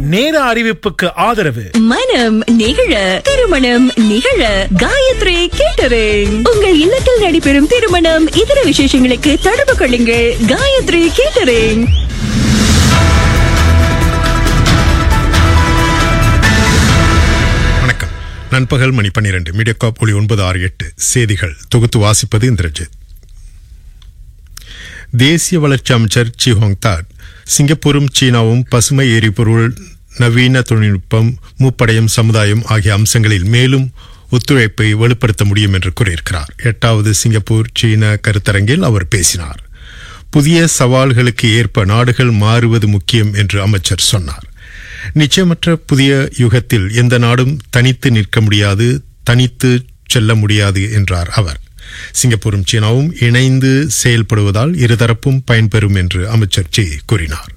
நேர அறிவிப்புக்கு ஆதரவு மனம் நிகழ திருமணம் நிகழ காயத்ரி கேட்டரிங் உங்கள் இல்லத்தில் நடைபெறும் திருமணம் இதர விசேஷங்களுக்கு தொடர்பு கொள்ளுங்கள் காயத்ரி கேட்டரிங் வணக்கம் நண்பகல் மணி பன்னிரண்டு மீடியாகாப் ஒளி ஒன்பது ஆறு எட்டு செய்திகள் தொகுத்து வாசிப்பது இந்திரஜித் தேசிய வளர்ச்சி அமைச்சர் சி ஹோங் தாட் சிங்கப்பூரும் சீனாவும் பசுமை எரிபொருள் நவீன தொழில்நுட்பம் மூப்படையும் சமுதாயம் ஆகிய அம்சங்களில் மேலும் ஒத்துழைப்பை வலுப்படுத்த முடியும் என்று கூறியிருக்கிறார் எட்டாவது சிங்கப்பூர் சீன கருத்தரங்கில் அவர் பேசினார் புதிய சவால்களுக்கு ஏற்ப நாடுகள் மாறுவது முக்கியம் என்று அமைச்சர் சொன்னார் நிச்சயமற்ற புதிய யுகத்தில் எந்த நாடும் தனித்து நிற்க முடியாது தனித்து செல்ல முடியாது என்றார் அவர் சிங்கப்பூரும் சீனாவும் இணைந்து செயல்படுவதால் இருதரப்பும் பயன்பெறும் என்று அமைச்சர் சி கூறினார்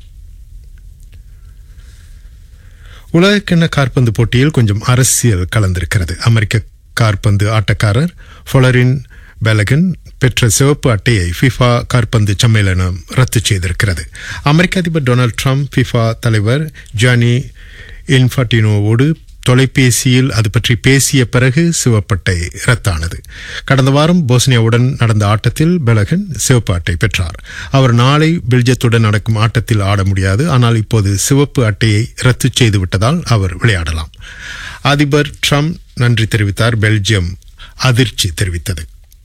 உலகக்கிண்ண காற்பந்து போட்டியில் கொஞ்சம் அரசியல் கலந்திருக்கிறது அமெரிக்க காற்பந்து ஆட்டக்காரர் ஃபொலரின் பெலகன் பெற்ற சிவப்பு அட்டையை ஃபிஃபா காற்பந்து சம்மேளனம் ரத்து செய்திருக்கிறது அமெரிக்க அதிபர் டொனால்ட் ட்ரம்ப் ஃபிஃபா தலைவர் ஜானி இன்ஃபாட்டினோவோடு தொலைபேசியில் அது பற்றி பேசிய பிறகு சிவப்பட்டை ரத்தானது கடந்த வாரம் போஸ்னியாவுடன் நடந்த ஆட்டத்தில் பெலகன் சிவப்பு அட்டை பெற்றார் அவர் நாளை பெல்ஜியத்துடன் நடக்கும் ஆட்டத்தில் ஆட முடியாது ஆனால் இப்போது சிவப்பு அட்டையை ரத்து செய்து விட்டதால் அவர் விளையாடலாம் அதிபர் ட்ரம்ப் நன்றி தெரிவித்தார் பெல்ஜியம் அதிர்ச்சி தெரிவித்தது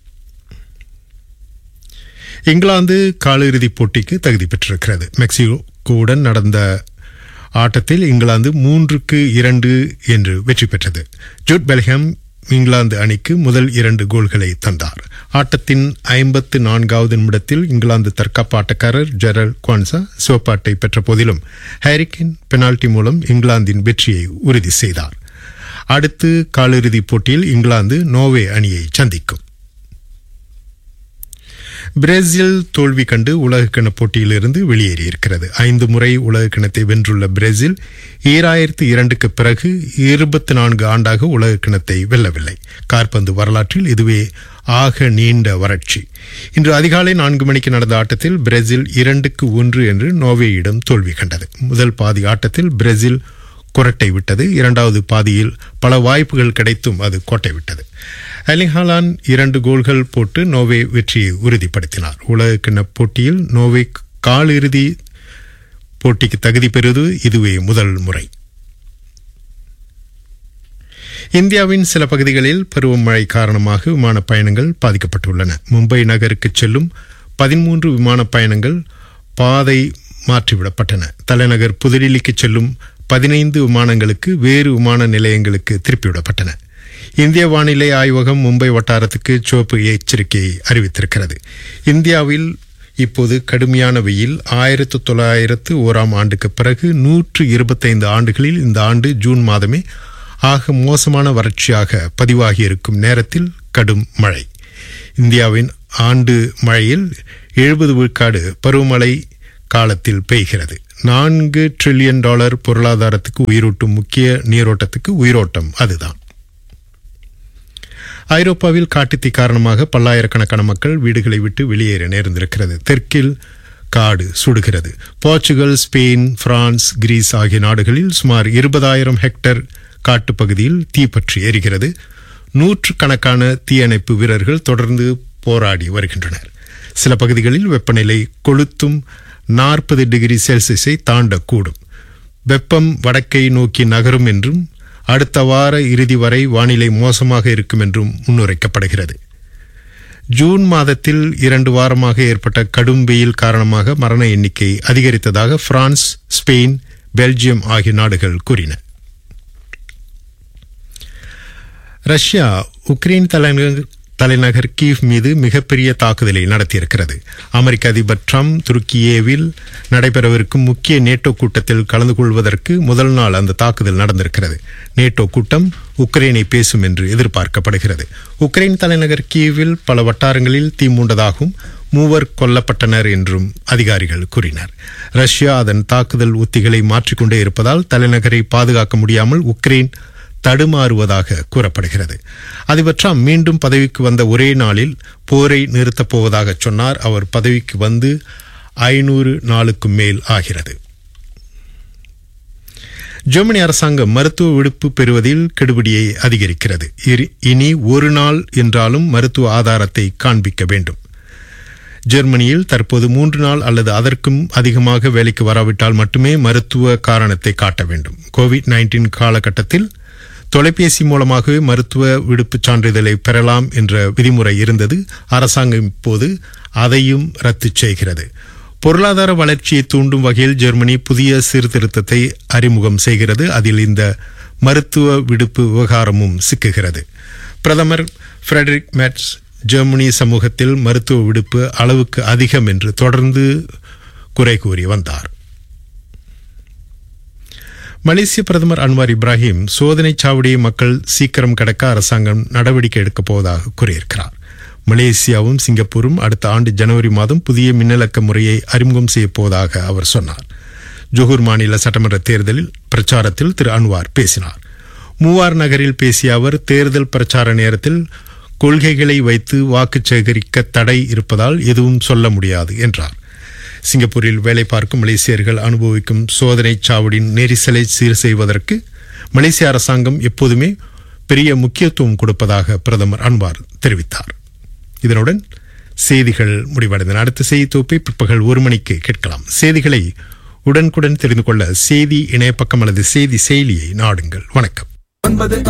இங்கிலாந்து காலிறுதிப் போட்டிக்கு தகுதி பெற்றிருக்கிறது மெக்சிகோவுடன் நடந்த ஆட்டத்தில் இங்கிலாந்து மூன்றுக்கு இரண்டு என்று வெற்றி பெற்றது ஜூட் பெல்ஹாம் இங்கிலாந்து அணிக்கு முதல் இரண்டு கோல்களை தந்தார் ஆட்டத்தின் ஐம்பத்து நான்காவது நிமிடத்தில் இங்கிலாந்து தற்காப்பு ஆட்டக்காரர் ஜெரல் குவான்சா சிவப்பாட்டை பெற்ற போதிலும் ஹாரிக்கின் பெனால்டி மூலம் இங்கிலாந்தின் வெற்றியை உறுதி செய்தார் அடுத்து காலிறுதிப் போட்டியில் இங்கிலாந்து நோவே அணியை சந்திக்கும் பிரேசில் தோல்வி கண்டு உலகக்கிண போட்டியிலிருந்து வெளியேறியிருக்கிறது ஐந்து முறை உலகக்கிணத்தை வென்றுள்ள பிரேசில் ஈராயிரத்து இரண்டுக்கு பிறகு இருபத்தி நான்கு ஆண்டாக உலகக்கிணத்தை வெல்லவில்லை கார்பந்து வரலாற்றில் இதுவே ஆக நீண்ட வறட்சி இன்று அதிகாலை நான்கு மணிக்கு நடந்த ஆட்டத்தில் பிரேசில் இரண்டுக்கு ஒன்று என்று நோர்வேயிடம் தோல்வி கண்டது முதல் பாதி ஆட்டத்தில் பிரேசில் குரட்டை விட்டது இரண்டாவது பாதியில் பல வாய்ப்புகள் கிடைத்தும் அது கோட்டை விட்டது அலிஹாலான் இரண்டு கோல்கள் போட்டு நோவே வெற்றியை உறுதிப்படுத்தினார் உலகக்கிண்ண போட்டியில் நோவே காலிறுதி போட்டிக்கு தகுதி பெறுவது இதுவே முதல் முறை இந்தியாவின் சில பகுதிகளில் பருவமழை காரணமாக விமான பயணங்கள் பாதிக்கப்பட்டுள்ளன மும்பை நகருக்கு செல்லும் பதிமூன்று விமான பயணங்கள் பாதை மாற்றிவிடப்பட்டன தலைநகர் புதுடில்லிக்கு செல்லும் பதினைந்து விமானங்களுக்கு வேறு விமான நிலையங்களுக்கு திருப்பிவிடப்பட்டன இந்திய வானிலை ஆய்வகம் மும்பை வட்டாரத்துக்கு சிவப்பு எச்சரிக்கையை அறிவித்திருக்கிறது இந்தியாவில் இப்போது கடுமையான வெயில் ஆயிரத்து தொள்ளாயிரத்து ஓராம் ஆண்டுக்கு பிறகு நூற்று இருபத்தைந்து ஆண்டுகளில் இந்த ஆண்டு ஜூன் மாதமே ஆக மோசமான வறட்சியாக பதிவாகியிருக்கும் நேரத்தில் கடும் மழை இந்தியாவின் ஆண்டு மழையில் எழுபது விழுக்காடு பருவமழை காலத்தில் பெய்கிறது நான்கு ட்ரில்லியன் டாலர் பொருளாதாரத்துக்கு உயிரூட்டும் முக்கிய நீரோட்டத்துக்கு உயிரோட்டம் அதுதான் ஐரோப்பாவில் காட்டுத்தீ காரணமாக பல்லாயிரக்கணக்கான மக்கள் வீடுகளை விட்டு வெளியேற நேர்ந்திருக்கிறது தெற்கில் காடு சுடுகிறது போர்ச்சுகல் ஸ்பெயின் பிரான்ஸ் கிரீஸ் ஆகிய நாடுகளில் சுமார் இருபதாயிரம் ஹெக்டர் காட்டுப்பகுதியில் தீப்பற்றி எரிகிறது நூற்றுக்கணக்கான தீயணைப்பு வீரர்கள் தொடர்ந்து போராடி வருகின்றனர் சில பகுதிகளில் வெப்பநிலை கொளுத்தும் நாற்பது டிகிரி செல்சியஸை தாண்டக்கூடும் வெப்பம் வடக்கை நோக்கி நகரும் என்றும் அடுத்த வார இறுதி வரை வானிலை மோசமாக இருக்கும் என்றும் முன்னுரைக்கப்படுகிறது ஜூன் மாதத்தில் இரண்டு வாரமாக ஏற்பட்ட கடும் வெயில் காரணமாக மரண எண்ணிக்கை அதிகரித்ததாக பிரான்ஸ் ஸ்பெயின் பெல்ஜியம் ஆகிய நாடுகள் கூறின ரஷ்யா உக்ரைன் தலைநகர் தலைநகர் கீவ் மீது மிகப்பெரிய தாக்குதலை நடத்தியிருக்கிறது அமெரிக்க அதிபர் ட்ரம்ப் துருக்கியேவில் நடைபெறவிருக்கும் முக்கிய நேட்டோ கூட்டத்தில் கலந்து கொள்வதற்கு முதல் நாள் அந்த தாக்குதல் நடந்திருக்கிறது நேட்டோ கூட்டம் உக்ரைனை பேசும் என்று எதிர்பார்க்கப்படுகிறது உக்ரைன் தலைநகர் கீவில் பல வட்டாரங்களில் தீ மூண்டதாகவும் மூவர் கொல்லப்பட்டனர் என்றும் அதிகாரிகள் கூறினர் ரஷ்யா அதன் தாக்குதல் உத்திகளை மாற்றிக்கொண்டே இருப்பதால் தலைநகரை பாதுகாக்க முடியாமல் உக்ரைன் தடுமாறுவதாக கூறப்படுகிறது அதிபர் ட்ரம்ப் மீண்டும் பதவிக்கு வந்த ஒரே நாளில் போரை நிறுத்தப் போவதாக சொன்னார் அவர் பதவிக்கு வந்து ஐநூறு நாளுக்கும் மேல் ஆகிறது ஜெர்மனி அரசாங்கம் மருத்துவ விடுப்பு பெறுவதில் கெடுபிடியை அதிகரிக்கிறது இரு- இனி ஒரு நாள் என்றாலும் மருத்துவ ஆதாரத்தை காண்பிக்க வேண்டும் ஜெர்மனியில் தற்போது மூன்று நாள் அல்லது அதற்கும் அதிகமாக வேலைக்கு வராவிட்டால் மட்டுமே மருத்துவ காரணத்தை காட்ட வேண்டும் கோவிட் 19 காலகட்டத்தில் தொலைபேசி மூலமாகவே மருத்துவ விடுப்புச் சான்றிதழை பெறலாம் என்ற விதிமுறை இருந்தது அரசாங்கம் இப்போது அதையும் ரத்து செய்கிறது பொருளாதார வளர்ச்சியை தூண்டும் வகையில் ஜெர்மனி புதிய சீர்திருத்தத்தை அறிமுகம் செய்கிறது அதில் இந்த மருத்துவ விடுப்பு விவகாரமும் சிக்குகிறது பிரதமர் ஃபிரெடரிக் மெட்ஸ் ஜெர்மனி சமூகத்தில் மருத்துவ விடுப்பு அளவுக்கு அதிகம் என்று தொடர்ந்து குறை கூறி வந்தார் மலேசிய பிரதமர் அன்வார் இப்ராஹிம் சோதனைச் சாவடியை மக்கள் சீக்கிரம் கடக்க அரசாங்கம் நடவடிக்கை எடுக்கப் போவதாக கூறியிருக்கிறார் மலேசியாவும் சிங்கப்பூரும் அடுத்த ஆண்டு ஜனவரி மாதம் புதிய மின்னலக்க முறையை அறிமுகம் செய்யப் போவதாக அவர் சொன்னார் ஜொஹூர் மாநில சட்டமன்ற தேர்தலில் பிரச்சாரத்தில் திரு அன்வார் பேசினார் மூவார் நகரில் பேசிய அவர் தேர்தல் பிரச்சார நேரத்தில் கொள்கைகளை வைத்து வாக்கு சேகரிக்க தடை இருப்பதால் எதுவும் சொல்ல முடியாது என்றார் சிங்கப்பூரில் வேலை பார்க்கும் மலேசியர்கள் அனுபவிக்கும் சோதனைச் சாவடியின் நெரிசலை சீர் செய்வதற்கு மலேசிய அரசாங்கம் எப்போதுமே பெரிய முக்கியத்துவம் கொடுப்பதாக பிரதமர் அன்வார் தெரிவித்தார் இதனுடன் செய்திகள் முடிவடைந்தன அடுத்த செய்தி தொகுப்பை பிற்பகல் ஒரு மணிக்கு கேட்கலாம் செய்திகளை உடனுக்குடன் தெரிந்து கொள்ள செய்தி இணையப்பக்கம் அல்லது செய்தி செயலியை நாடுங்கள் வணக்கம் ஒன்பது